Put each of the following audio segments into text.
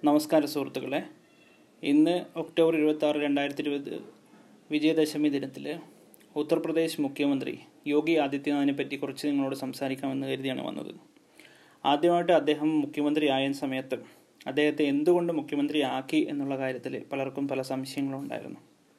നമസ്കാരം സുഹൃത്തുക്കളെ ഇന്ന് ഒക്ടോബർ ഇരുപത്തി ആറ് രണ്ടായിരത്തി ഇരുപത് വിജയദശമി ദിനത്തിൽ ഉത്തർപ്രദേശ് മുഖ്യമന്ത്രി യോഗി ആദിത്യനാഥിനെ പറ്റി കുറച്ച് നിങ്ങളോട് സംസാരിക്കാമെന്ന് കരുതിയാണ് വന്നത് ആദ്യമായിട്ട് അദ്ദേഹം മുഖ്യമന്ത്രി ആയ സമയത്ത് അദ്ദേഹത്തെ എന്തുകൊണ്ട് മുഖ്യമന്ത്രി ആക്കി എന്നുള്ള കാര്യത്തിൽ പലർക്കും പല സംശയങ്ങളുണ്ടായിരുന്നു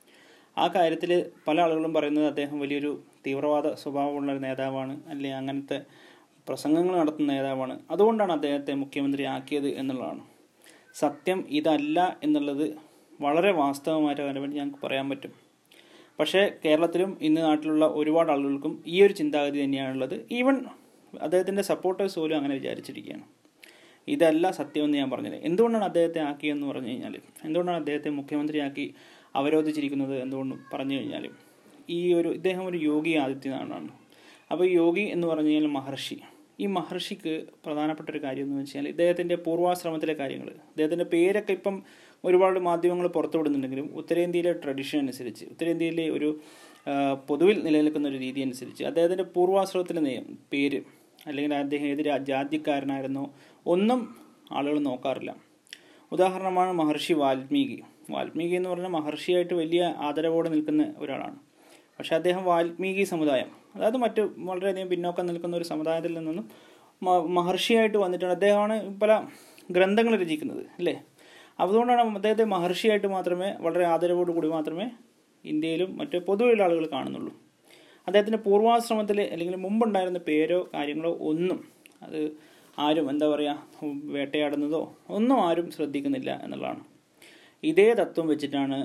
ആ കാര്യത്തിൽ പല ആളുകളും പറയുന്നത് അദ്ദേഹം വലിയൊരു തീവ്രവാദ സ്വഭാവമുള്ള ഒരു നേതാവാണ് അല്ലെങ്കിൽ അങ്ങനത്തെ പ്രസംഗങ്ങൾ നടത്തുന്ന നേതാവാണ് അതുകൊണ്ടാണ് അദ്ദേഹത്തെ മുഖ്യമന്ത്രി ആക്കിയത് എന്നുള്ളതാണ് സത്യം ഇതല്ല എന്നുള്ളത് വളരെ വാസ്തവമായിട്ട് കാര്യമായിട്ട് ഞങ്ങൾക്ക് പറയാൻ പറ്റും പക്ഷേ കേരളത്തിലും ഇന്ന് നാട്ടിലുള്ള ഒരുപാട് ആളുകൾക്കും ഈ ഒരു ചിന്താഗതി തന്നെയാണുള്ളത് ഈവൻ അദ്ദേഹത്തിൻ്റെ സപ്പോർട്ടേഴ്സ് പോലും അങ്ങനെ വിചാരിച്ചിരിക്കുകയാണ് ഇതല്ല സത്യമെന്ന് ഞാൻ പറഞ്ഞത് എന്തുകൊണ്ടാണ് അദ്ദേഹത്തെ ആക്കിയെന്ന് പറഞ്ഞു കഴിഞ്ഞാൽ എന്തുകൊണ്ടാണ് അദ്ദേഹത്തെ മുഖ്യമന്ത്രിയാക്കി അവരോധിച്ചിരിക്കുന്നത് എന്തുകൊണ്ട് പറഞ്ഞു കഴിഞ്ഞാൽ ഈ ഒരു ഇദ്ദേഹം ഒരു യോഗി ആദിത്യനാഥാണ് അപ്പോൾ യോഗി എന്ന് പറഞ്ഞു കഴിഞ്ഞാൽ മഹർഷി ഈ മഹർഷിക്ക് പ്രധാനപ്പെട്ട ഒരു കാര്യം എന്ന് വെച്ചാൽ ഇദ്ദേഹത്തിൻ്റെ പൂർവാശ്രമത്തിലെ കാര്യങ്ങൾ ഇദ്ദേഹത്തിൻ്റെ പേരൊക്കെ ഇപ്പം ഒരുപാട് മാധ്യമങ്ങൾ പുറത്തുവിടുന്നുണ്ടെങ്കിലും ഉത്തരേന്ത്യയിലെ ട്രഡീഷൻ അനുസരിച്ച് ഉത്തരേന്ത്യയിലെ ഒരു പൊതുവിൽ നിലനിൽക്കുന്ന ഒരു രീതി അനുസരിച്ച് അദ്ദേഹത്തിൻ്റെ പൂർവാശ്രമത്തിലെ നിയം പേര് അല്ലെങ്കിൽ അദ്ദേഹം ഏത് ജാതിക്കാരനായിരുന്നോ ഒന്നും ആളുകൾ നോക്കാറില്ല ഉദാഹരണമാണ് മഹർഷി വാൽമീകി വാൽമീകി എന്ന് പറഞ്ഞാൽ മഹർഷിയായിട്ട് വലിയ ആദരവോടെ നിൽക്കുന്ന ഒരാളാണ് പക്ഷേ അദ്ദേഹം വാൽമീകി സമുദായം അതായത് മറ്റ് വളരെയധികം പിന്നോക്കം നിൽക്കുന്ന ഒരു സമുദായത്തിൽ നിന്നും മഹർഷിയായിട്ട് വന്നിട്ടാണ് അദ്ദേഹമാണ് പല ഗ്രന്ഥങ്ങൾ രചിക്കുന്നത് അല്ലേ അതുകൊണ്ടാണ് അദ്ദേഹത്തെ മഹർഷിയായിട്ട് മാത്രമേ വളരെ ആദരവോടു കൂടി മാത്രമേ ഇന്ത്യയിലും മറ്റ് പൊതുവെയുള്ള ആളുകൾ കാണുന്നുള്ളൂ അദ്ദേഹത്തിൻ്റെ പൂർവാശ്രമത്തിൽ അല്ലെങ്കിൽ മുമ്പുണ്ടായിരുന്ന പേരോ കാര്യങ്ങളോ ഒന്നും അത് ആരും എന്താ പറയുക വേട്ടയാടുന്നതോ ഒന്നും ആരും ശ്രദ്ധിക്കുന്നില്ല എന്നുള്ളതാണ് ഇതേ തത്വം വെച്ചിട്ടാണ്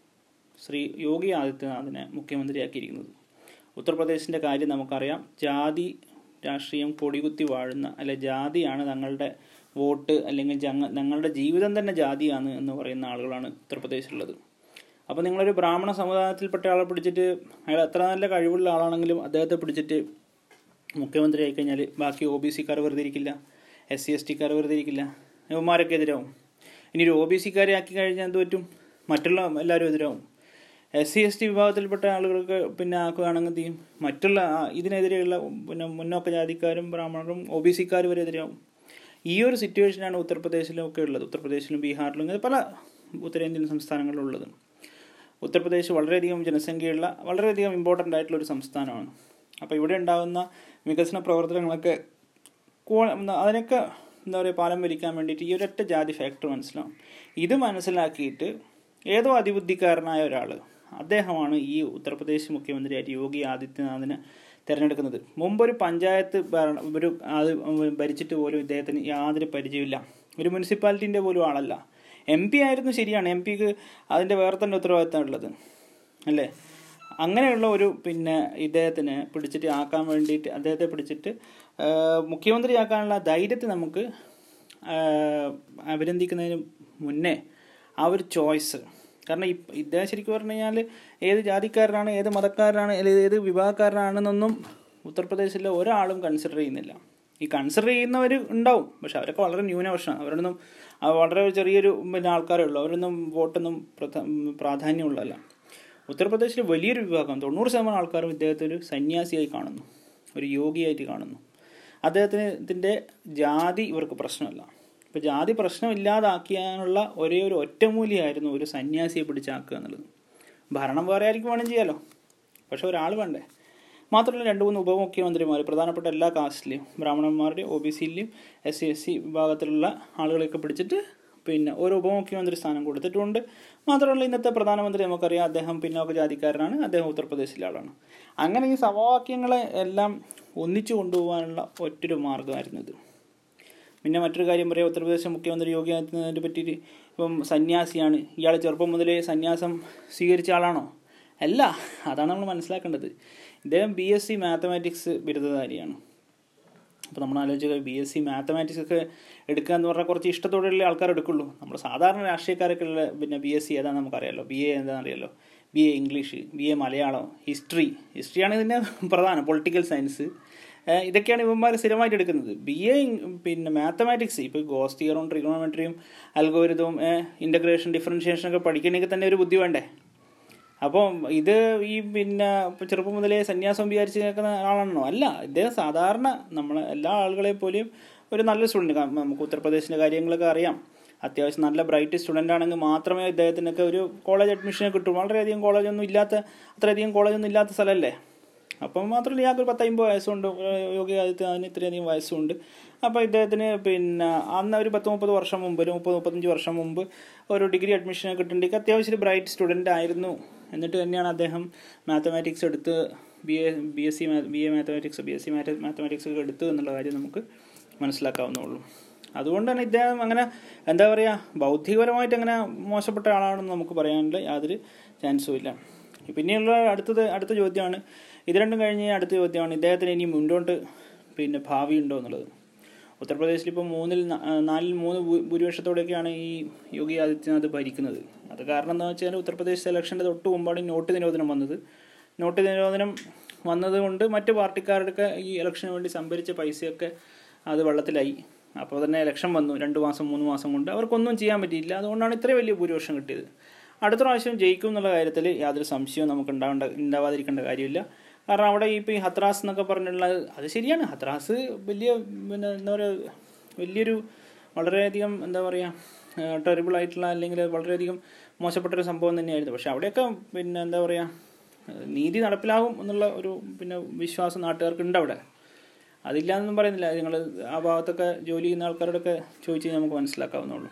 ശ്രീ യോഗി ആദിത്യനാഥിനെ മുഖ്യമന്ത്രിയാക്കിയിരിക്കുന്നത് ഉത്തർപ്രദേശിൻ്റെ കാര്യം നമുക്കറിയാം ജാതി രാഷ്ട്രീയം കൊടികുത്തി വാഴുന്ന അല്ലെ ജാതിയാണ് തങ്ങളുടെ വോട്ട് അല്ലെങ്കിൽ ജങ്ങ ഞങ്ങളുടെ ജീവിതം തന്നെ ജാതിയാണ് എന്ന് പറയുന്ന ആളുകളാണ് ഉത്തർപ്രദേശിലുള്ളത് അപ്പോൾ നിങ്ങളൊരു ബ്രാഹ്മണ സമുദായത്തിൽപ്പെട്ട ആളെ പിടിച്ചിട്ട് അയാൾ എത്ര നല്ല കഴിവുള്ള ആളാണെങ്കിലും അദ്ദേഹത്തെ പിടിച്ചിട്ട് മുഖ്യമന്ത്രി ആയിക്കഴിഞ്ഞാൽ ബാക്കി ഒ ബി സിക്കാർ വെറുതെ ഇരിക്കില്ല എസ് സി എസ് ടിക്കാർ വെറുതെ ഇരിക്കില്ല യുവമാരൊക്കെ എതിരാവും ഇനി ഒരു ഒ ബി സിക്കാരെ ആക്കി കഴിഞ്ഞാൽ എന്ത് പറ്റും മറ്റുള്ള എല്ലാവരും എതിരാവും എസ് സി എസ് ടി വിഭാഗത്തിൽപ്പെട്ട ആളുകൾക്ക് പിന്നെ ആക്കുകയാണെങ്കിൽ എന്ത് ചെയ്യും മറ്റുള്ള ഇതിനെതിരെയുള്ള പിന്നെ മുന്നോക്ക ജാതിക്കാരും ബ്രാഹ്മണരും ഒ ബി സിക്കാരും വരെ എതിരാവും ഈ ഒരു സിറ്റുവേഷനാണ് ഉത്തർപ്രദേശിലും ഒക്കെ ഉള്ളത് ഉത്തർപ്രദേശിലും ബീഹാറിലും ഇങ്ങനെ പല ഉത്തരേന്ത്യൻ സംസ്ഥാനങ്ങളിലും ഉള്ളത് ഉത്തർപ്രദേശ് വളരെയധികം ജനസംഖ്യയുള്ള വളരെയധികം ഇമ്പോർട്ടൻ്റ് ആയിട്ടുള്ള ഒരു സംസ്ഥാനമാണ് അപ്പോൾ ഇവിടെ ഉണ്ടാകുന്ന വികസന പ്രവർത്തനങ്ങളൊക്കെ അതിനൊക്കെ എന്താ പറയുക പാലം വലിക്കാൻ വേണ്ടിയിട്ട് ഈ ഒരൊറ്റ ജാതി ഫാക്ടർ മനസ്സിലാവും ഇത് മനസ്സിലാക്കിയിട്ട് ഏതോ അതിബുദ്ധിക്കാരനായ ഒരാൾ അദ്ദേഹമാണ് ഈ ഉത്തർപ്രദേശ് മുഖ്യമന്ത്രിയായിട്ട് യോഗി ആദിത്യനാഥിനെ തിരഞ്ഞെടുക്കുന്നത് മുമ്പൊരു പഞ്ചായത്ത് ഭരണ ഒരു അത് ഭരിച്ചിട്ട് പോലും ഇദ്ദേഹത്തിന് യാതൊരു പരിചയമില്ല ഒരു മുനിസിപ്പാലിറ്റീൻ്റെ പോലും ആളല്ല എം പി ആയിരുന്നു ശരിയാണ് എം പിക്ക് അതിൻ്റെ വേറെ തന്നെ ഉത്തരവാദിത്തമുള്ളത് അല്ലേ അങ്ങനെയുള്ള ഒരു പിന്നെ ഇദ്ദേഹത്തിനെ പിടിച്ചിട്ട് ആക്കാൻ വേണ്ടിയിട്ട് അദ്ദേഹത്തെ പിടിച്ചിട്ട് മുഖ്യമന്ത്രിയാക്കാനുള്ള ധൈര്യത്തെ നമുക്ക് അഭിനന്ദിക്കുന്നതിന് മുന്നേ ആ ഒരു ചോയ്സ് കാരണം ഇദ്ദേഹം ശരിക്കും പറഞ്ഞു കഴിഞ്ഞാൽ ഏത് ജാതിക്കാരനാണ് ഏത് മതക്കാരനാണ് അല്ലെങ്കിൽ ഏത് വിഭാഗക്കാരനാണെന്നൊന്നും ഉത്തർപ്രദേശിലെ ഒരാളും കൺസിഡർ ചെയ്യുന്നില്ല ഈ കൺസിഡർ ചെയ്യുന്നവർ ഉണ്ടാവും പക്ഷെ അവരൊക്കെ വളരെ ന്യൂനപക്ഷമാണ് അവരൊന്നും വളരെ ചെറിയൊരു പിന്നെ ആൾക്കാരേ ഉള്ളൂ അവരൊന്നും വോട്ടൊന്നും പ്രാധാന്യമുള്ളതല്ല ഉത്തർപ്രദേശിലെ വലിയൊരു വിഭാഗം തൊണ്ണൂറ് ശതമാനം ആൾക്കാരും ഇദ്ദേഹത്തെ ഒരു സന്യാസിയായി കാണുന്നു ഒരു യോഗിയായിട്ട് കാണുന്നു അദ്ദേഹത്തിന് ഇതിൻ്റെ ജാതി ഇവർക്ക് പ്രശ്നമല്ല ഇപ്പോൾ ജാതി പ്രശ്നമില്ലാതാക്കിയാനുള്ള ഒരേ ഒരു ഒറ്റമൂലിയായിരുന്നു ഒരു സന്യാസിയെ പിടിച്ചാക്കുക എന്നുള്ളത് ഭരണം വേറെ ആയിരിക്കും വേണം ചെയ്യാലോ പക്ഷെ ഒരാൾ വേണ്ടേ മാത്രമല്ല രണ്ട് മൂന്ന് ഉപമുഖ്യമന്ത്രിമാർ പ്രധാനപ്പെട്ട എല്ലാ കാസ്റ്റിലെയും ബ്രാഹ്മണന്മാരുടെയും ഒ ബി സിയിലെയും എസ് സി എസ് സി വിഭാഗത്തിലുള്ള ആളുകളെയൊക്കെ പിടിച്ചിട്ട് പിന്നെ ഒരു ഉപമുഖ്യമന്ത്രി സ്ഥാനം കൊടുത്തിട്ടുണ്ട് മാത്രമല്ല ഇന്നത്തെ പ്രധാനമന്ത്രി നമുക്കറിയാം അദ്ദേഹം പിന്നോക്ക ജാതിക്കാരനാണ് അദ്ദേഹം ഉത്തർപ്രദേശിലെ ആളാണ് അങ്ങനെ ഈ സമവാക്യങ്ങളെ എല്ലാം ഒന്നിച്ചു കൊണ്ടുപോകാനുള്ള ഒറ്റൊരു മാർഗമായിരുന്നു ഇത് പിന്നെ മറ്റൊരു കാര്യം പറയാം ഉത്തർപ്രദേശ് മുഖ്യമന്ത്രി യോഗി ആദിത്യനാഥിനെ പറ്റിയിട്ട് ഇപ്പം സന്യാസിയാണ് ഇയാൾ ചെറുപ്പം മുതലേ സന്യാസം സ്വീകരിച്ച ആളാണോ അല്ല അതാണ് നമ്മൾ മനസ്സിലാക്കേണ്ടത് ഇദ്ദേഹം ബി എസ് സി മാത്തമാറ്റിക്സ് ബിരുദധാരിയാണ് അപ്പോൾ നമ്മൾ ആലോചിക്കുക ബി എസ് സി മാത്തമാറ്റിക്സ് ഒക്കെ എടുക്കുക എന്ന് പറഞ്ഞാൽ കുറച്ച് ഇഷ്ടത്തോടെയുള്ള ആൾക്കാർ എടുക്കുള്ളൂ നമ്മൾ സാധാരണ രാഷ്ട്രീയക്കാരൊക്കെ ഉള്ള പിന്നെ ബി എസ് സി ഏതാണെന്ന് നമുക്കറിയാലോ ബി എ എന്താണെന്ന് അറിയാലോ B A English B A Malayalam history ഹിസ്റ്ററിയാണ് ഇതിൻ്റെ പ്രധാനം പൊളിറ്റിക്കൽ സയൻസ് ഇതൊക്കെയാണ് ഇവന്മാർ സ്ഥിരമായിട്ട് എടുക്കുന്നത് ബി എ പിന്നെ മാത്തമാറ്റിക്സ് ഇപ്പോൾ ഗോസ് തിയറും ട്രിഗോണമെട്രിയും അൽഗോരിതവും ഇൻ്റഗ്രേഷൻ ഡിഫറൻഷിയേഷൻ ഒക്കെ പഠിക്കണമെങ്കിൽ തന്നെ ഒരു ബുദ്ധി വേണ്ടേ അപ്പോൾ ഇത് ഈ പിന്നെ ചെറുപ്പം മുതലേ സന്യാസം വിചാരിച്ച് നിൽക്കുന്ന ആളാണോ അല്ല ഇദ്ദേഹം സാധാരണ നമ്മളെ എല്ലാ ആളുകളെ പോലെയും ഒരു നല്ല സ്റ്റുഡൻറ്റ് നമുക്ക് ഉത്തർപ്രദേശിൻ്റെ കാര്യങ്ങളൊക്കെ അറിയാം അത്യാവശ്യം നല്ല ബ്രൈറ്റ് സ്റ്റുഡൻ്റ് ആണെങ്കിൽ മാത്രമേ ഇദ്ദേഹത്തിനൊക്കെ ഒരു കോളേജ് അഡ്മിഷൻ കിട്ടൂ വളരെയധികം കോളേജൊന്നും ഇല്ലാത്ത അത്രയധികം കോളേജൊന്നും ഇല്ലാത്ത സ്ഥലമല്ലേ അപ്പം മാത്രമല്ല ഇയാൾക്ക് ഒരു പത്തമ്പത് വയസ്സുണ്ട് യോഗി ആദിത്യനാഥിന് ഇത്രയധികം വയസ്സുണ്ട് അപ്പോൾ ഇദ്ദേഹത്തിന് പിന്നെ അന്ന് ഒരു പത്ത് മുപ്പത് വർഷം മുമ്പ് ഒരു മുപ്പത് മുപ്പത്തഞ്ച് വർഷം മുമ്പ് ഒരു ഡിഗ്രി അഡ്മിഷൻ കിട്ടുന്നുണ്ടെങ്കിൽ അത്യാവശ്യം ഒരു ബ്രൈറ്റ് സ്റ്റുഡൻ്റ് ആയിരുന്നു എന്നിട്ട് തന്നെയാണ് അദ്ദേഹം മാത്തമാറ്റിക്സ് എടുത്ത് B A B S C B A mathematics B S C mathematics ഒക്കെ എടുത്തു എന്നുള്ള കാര്യം നമുക്ക് മനസ്സിലാക്കാവുന്നുള്ളൂ അതുകൊണ്ട് തന്നെ ഇദ്ദേഹം അങ്ങനെ എന്താ പറയുക ബൗദ്ധികപരമായിട്ട് അങ്ങനെ മോശപ്പെട്ട ആളാണെന്ന് നമുക്ക് പറയാനുള്ള യാതൊരു ചാൻസും ഇല്ല പിന്നെയുള്ള അടുത്തത് അടുത്ത ചോദ്യമാണ് ഇത് രണ്ടും കഴിഞ്ഞ് അടുത്ത ചോദ്യമാണ് ഇദ്ദേഹത്തിന് ഇനി മുന്നോട്ട് പിന്നെ ഭാവി ഉണ്ടോ എന്നുള്ളത് ഉത്തർപ്രദേശിൽ ഇപ്പോൾ മൂന്നിൽ നാലിൽ മൂന്ന് ഭൂരിപക്ഷത്തോടെയൊക്കെയാണ് ഈ യോഗി ആദിത്യനാഥ് ഭരിക്കുന്നത് അത് കാരണം എന്താ വെച്ചാൽ ഉത്തർപ്രദേശ് സെലക്ഷൻ്റെ തൊട്ട് മുമ്പാണ് നോട്ട് നിരോധനം വന്നത് നോട്ട് നിരോധനം വന്നതുകൊണ്ട് മറ്റ് പാർട്ടിക്കാരുടെയൊക്കെ ഈ ഇലക്ഷന് വേണ്ടി സംഭരിച്ച പൈസയൊക്കെ അത് വെള്ളത്തിലായി അപ്പോൾ തന്നെ ഇലക്ഷൻ വന്നു രണ്ട് മാസം മൂന്ന് മാസം കൊണ്ട് അവർക്കൊന്നും ചെയ്യാൻ പറ്റിയില്ല അതുകൊണ്ടാണ് ഇത്രയും വലിയ ഭൂരിപക്ഷം കിട്ടിയത് അടുത്ത പ്രാവശ്യം ജയിക്കും എന്നുള്ള കാര്യത്തിൽ യാതൊരു സംശയവും നമുക്ക് ഉണ്ടാവേണ്ട ഉണ്ടാവാതിരിക്കേണ്ട കാര്യമില്ല കാരണം അവിടെ ഇപ്പോൾ ഈ ഹത്രാസ് എന്നൊക്കെ പറഞ്ഞിട്ടുള്ള അത് ശരിയാണ് ഹത്രാസ് വലിയ പിന്നെ എന്താ പറയുക വലിയൊരു വളരെയധികം എന്താ പറയുക ടെറിബിൾ ആയിട്ടുള്ള അല്ലെങ്കിൽ വളരെയധികം മോശപ്പെട്ടൊരു സംഭവം തന്നെയായിരുന്നു പക്ഷെ അവിടെയൊക്കെ പിന്നെ എന്താ പറയുക നീതി നടപ്പിലാകും എന്നുള്ള ഒരു പിന്നെ വിശ്വാസം നാട്ടുകാർക്ക് ഉണ്ട് അവിടെ അതില്ലാന്നൊന്നും പറയുന്നില്ല നിങ്ങൾ ആ ഭാഗത്തൊക്കെ ജോലി ചെയ്യുന്ന ആൾക്കാരോടൊക്കെ ചോദിച്ചു കഴിഞ്ഞാൽ നമുക്ക് മനസ്സിലാക്കാവുന്നുള്ളൂ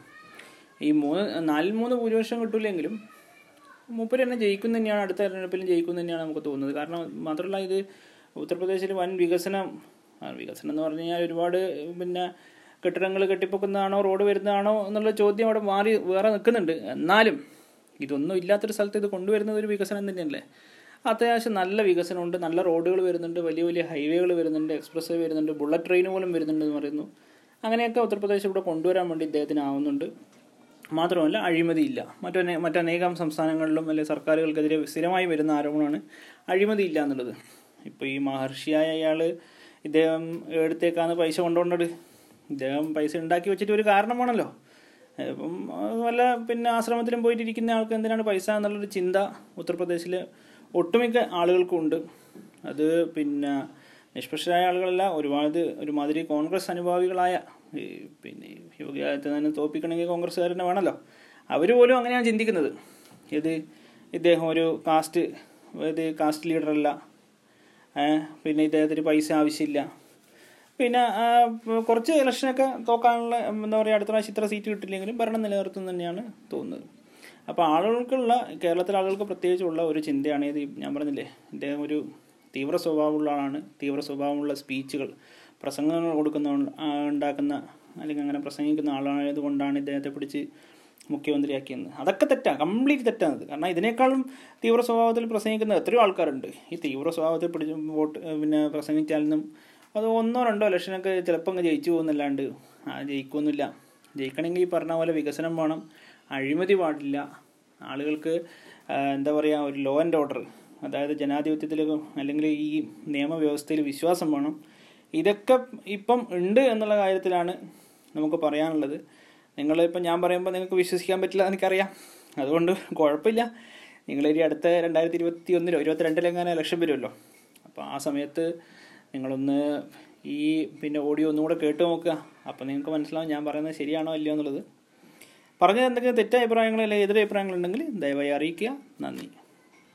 ഈ മൂന്ന് നാലിൽ മൂന്ന് ഭൂരിപക്ഷം കിട്ടില്ലെങ്കിലും മൂപ്പര് തന്നെ ജയിക്കും തന്നെയാണ് അടുത്ത തെരഞ്ഞെടുപ്പിലും ജയിക്കും തന്നെയാണ് നമുക്ക് തോന്നുന്നത് കാരണം മാത്രമല്ല ഇത് ഉത്തർപ്രദേശിൽ വൻ വികസനം വികസനം എന്ന് പറഞ്ഞു കഴിഞ്ഞാൽ ഒരുപാട് പിന്നെ കെട്ടിടങ്ങൾ കെട്ടിപ്പൊക്കുന്നതാണോ റോഡ് വരുന്നതാണോ എന്നുള്ള ചോദ്യം അവിടെ മാറി വേറെ നിൽക്കുന്നുണ്ട് എന്നാലും ഇതൊന്നും ഇല്ലാത്തൊരു സ്ഥലത്ത് ഇത് കൊണ്ടുവരുന്നത് ഒരു വികസനം തന്നെയല്ലേ അത്യാവശ്യം നല്ല വികസനമുണ്ട് നല്ല റോഡുകൾ വരുന്നുണ്ട് വലിയ വലിയ ഹൈവേകൾ വരുന്നുണ്ട് എക്സ്പ്രസ് വേ വരുന്നുണ്ട് ബുള്ളറ്റ് ട്രെയിൻ പോലും വരുന്നുണ്ട് എന്ന് പറയുന്നു അങ്ങനെയൊക്കെ ഉത്തർപ്രദേശ് ഇവിടെ കൊണ്ടുവരാൻ വേണ്ടി ഇദ്ദേഹത്തിന് ആവുന്നുണ്ട് മാത്രമല്ല അഴിമതിയില്ല മറ്റൊന്നെ മറ്റനേകം സംസ്ഥാനങ്ങളിലും അല്ലെങ്കിൽ സർക്കാരുകൾക്കെതിരെ സ്ഥിരമായി വരുന്ന ആരോപണമാണ് അഴിമതിയില്ല എന്നുള്ളത് ഇപ്പോൾ ഈ മഹർഷിയായ അയാൾ ഇദ്ദേഹം എടുത്തേക്കാന്ന് പൈസ കൊണ്ടുകൊണ്ടത് ഇദ്ദേഹം പൈസ ഉണ്ടാക്കി വെച്ചിട്ട് ഒരു കാരണമാണല്ലോ ഇപ്പം വല്ല പിന്നെ ആശ്രമത്തിലും പോയിട്ടിരിക്കുന്ന ആൾക്ക് എന്തിനാണ് പൈസ എന്നുള്ളൊരു ചിന്ത ഉത്തർപ്രദേശിൽ ഒട്ടുമിക്ക ആളുകൾക്കും ഉണ്ട് അത് പിന്നെ നിഷ്പക്ഷരായ ആളുകളല്ല ഒരുപാട് ഒരുമാതിരി കോൺഗ്രസ് അനുഭാവികളായ ഈ പിന്നെ യോഗി ആദിത്യനാഥിനെ തോപ്പിക്കണമെങ്കിൽ കോൺഗ്രസ്സുകാർ തന്നെ വേണമല്ലോ അവർ പോലും അങ്ങനെയാണ് ചിന്തിക്കുന്നത് ഇത് ഇദ്ദേഹം ഒരു കാസ്റ്റ് ഇത് കാസ്റ്റ് ലീഡറല്ല പിന്നെ ഇദ്ദേഹത്തിന് പൈസ ആവശ്യമില്ല പിന്നെ കുറച്ച് ഇലക്ഷനൊക്കെ തോക്കാനുള്ള എന്താ പറയുക അടുത്ത പ്രാവശ്യം ഇത്ര സീറ്റ് കിട്ടില്ലെങ്കിലും ഭരണം നിലനിർത്തും തന്നെയാണ് തോന്നുന്നത് അപ്പോൾ ആളുകൾക്കുള്ള കേരളത്തിലെ ആളുകൾക്ക് പ്രത്യേകിച്ചുള്ള ഒരു ചിന്തയാണ് ഇത് ഞാൻ പറഞ്ഞില്ലേ ഇദ്ദേഹം ഒരു തീവ്ര സ്വഭാവമുള്ള ആളാണ് തീവ്ര സ്വഭാവമുള്ള സ്പീച്ചുകൾ പ്രസംഗങ്ങൾ കൊടുക്കുന്ന ഉണ്ടാക്കുന്ന അല്ലെങ്കിൽ അങ്ങനെ പ്രസംഗിക്കുന്ന ആളായതുകൊണ്ടാണ് ഇദ്ദേഹത്തെ പിടിച്ച് മുഖ്യമന്ത്രിയാക്കിയത് അതൊക്കെ തെറ്റാണ് കംപ്ലീറ്റ് തെറ്റാണത് കാരണം ഇതിനേക്കാളും തീവ്ര സ്വഭാവത്തിൽ പ്രസംഗിക്കുന്ന എത്രയോ ആൾക്കാരുണ്ട് ഈ തീവ്ര സ്വഭാവത്തിൽ പിടിച്ച് വോട്ട് പിന്നെ പ്രസംഗിച്ചാലൊന്നും അത് ഒന്നോ രണ്ടോ ഇലക്ഷനൊക്കെ ചിലപ്പോൾ അങ്ങ് ജയിച്ചു പോകുന്നല്ലാണ്ട് ആ ജയിക്കൊന്നുമില്ല ജയിക്കണമെങ്കിൽ ഈ പറഞ്ഞ പോലെ വികസനം വേണം അഴിമതി പാടില്ല ആളുകൾക്ക് എന്താ പറയുക ഒരു ലോ ആൻഡ് ഓർഡർ അതായത് ജനാധിപത്യത്തിൽ അല്ലെങ്കിൽ ഈ നിയമവ്യവസ്ഥയിൽ വിശ്വാസം വേണം ഇതൊക്കെ ഇപ്പം ഉണ്ട് എന്നുള്ള കാര്യത്തിലാണ് നമുക്ക് പറയാനുള്ളത് നിങ്ങളിപ്പം ഞാൻ പറയുമ്പോൾ നിങ്ങൾക്ക് വിശ്വസിക്കാൻ പറ്റില്ല എനിക്കറിയാം അതുകൊണ്ട് കുഴപ്പമില്ല നിങ്ങളിനി അടുത്ത രണ്ടായിരത്തി ഇരുപത്തി ഒന്നിലോ ഇരുപത്തിരണ്ടിലെങ്ങനെ ഇലക്ഷൻ വരുമല്ലോ അപ്പോൾ ആ സമയത്ത് നിങ്ങളൊന്ന് ഈ പിന്നെ ഓഡിയോ ഒന്നുകൂടെ കേട്ട് നോക്കുക അപ്പോൾ നിങ്ങൾക്ക് മനസ്സിലാവും ഞാൻ പറയുന്നത് ശരിയാണോ അല്ലയോ എന്നുള്ളത് പറഞ്ഞത് എന്തെങ്കിലും തെറ്റായ അഭിപ്രായങ്ങൾ അല്ലെങ്കിൽ എതിരെ അഭിപ്രായങ്ങളുണ്ടെങ്കിൽ ദയവായി അറിയിക്കുക നന്ദി